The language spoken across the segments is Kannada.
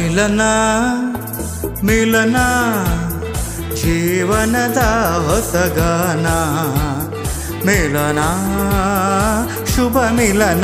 ಮಿಲನ ಮಿಲನ ಜೀವನದ ಹೊಸಗಾನ ಮಿಲನ ಶುಭ ಮಿಲನ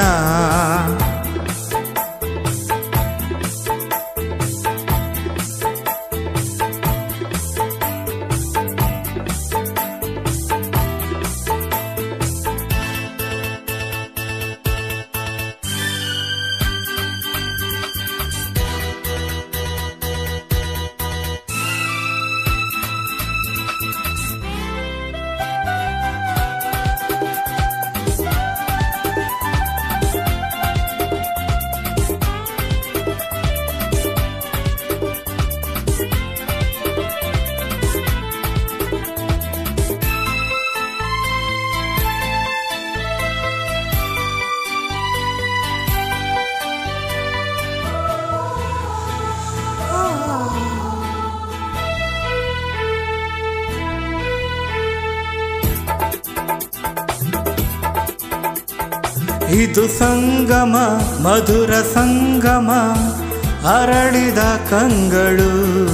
ಇದು ಸಂಗಮ ಮಧುರ ಸಂಗಮ ಅರಳಿದ ಕಂಗಳು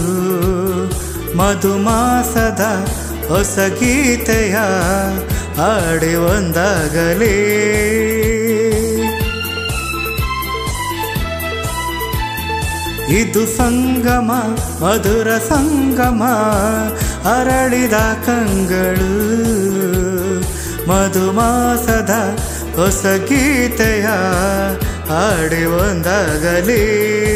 ಮಧುಮಾಸದ ಹೊಸ ಗೀತೆಯ ಹಾಡಿ ಒಂದಾಗಲಿ ಇದು ಸಂಗಮ ಮಧುರ ಸಂಗಮ ಅರಳಿದ ಕಂಗಳು ಮಧುಮಾಸದ ಹೊಸ ಗೀತೆಯ ಹಾಡಿ ಒಂದಾಗಲಿ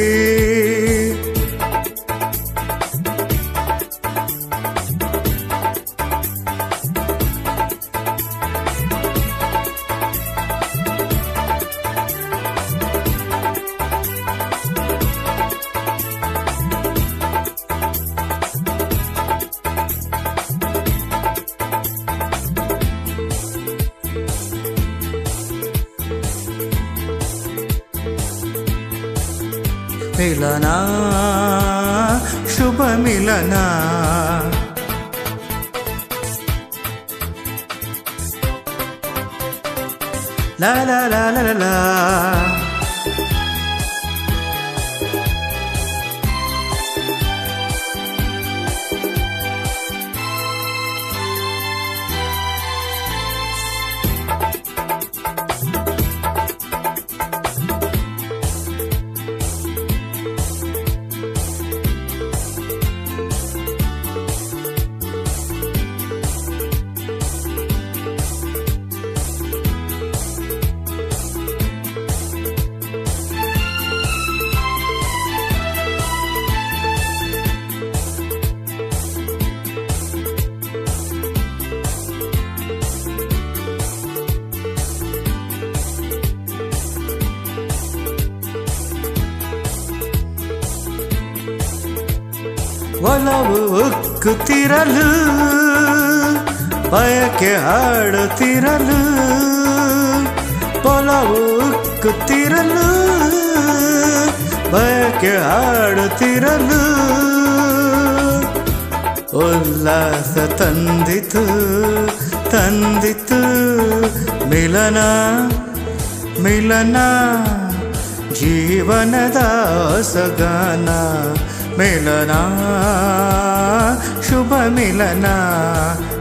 ಮಿಲನ ಶುಭ ಮಿಲನ ಲಾ ಲಾ ಲಾ ಲಾ ಲಾ ಲಾ. ಒಲವು ಉಕ್ಕುತ್ತಿರಲು ಬಯಕೆ ಹಾಡುತ್ತಿರಲು ಒಲವು ಉಕ್ಕುತ್ತಿರಲು ಬಯಕೆ ಹಾಡುತ್ತಿರಲು ಉಲ್ಲಾಸ ತಂದಿತು ತಂದಿತು ಮಿಲನ ಮಿಲನ ಜೀವನದ ಹೊಸಗಾನ ಮಿಲನ ಶುಭ ಮಿಲನ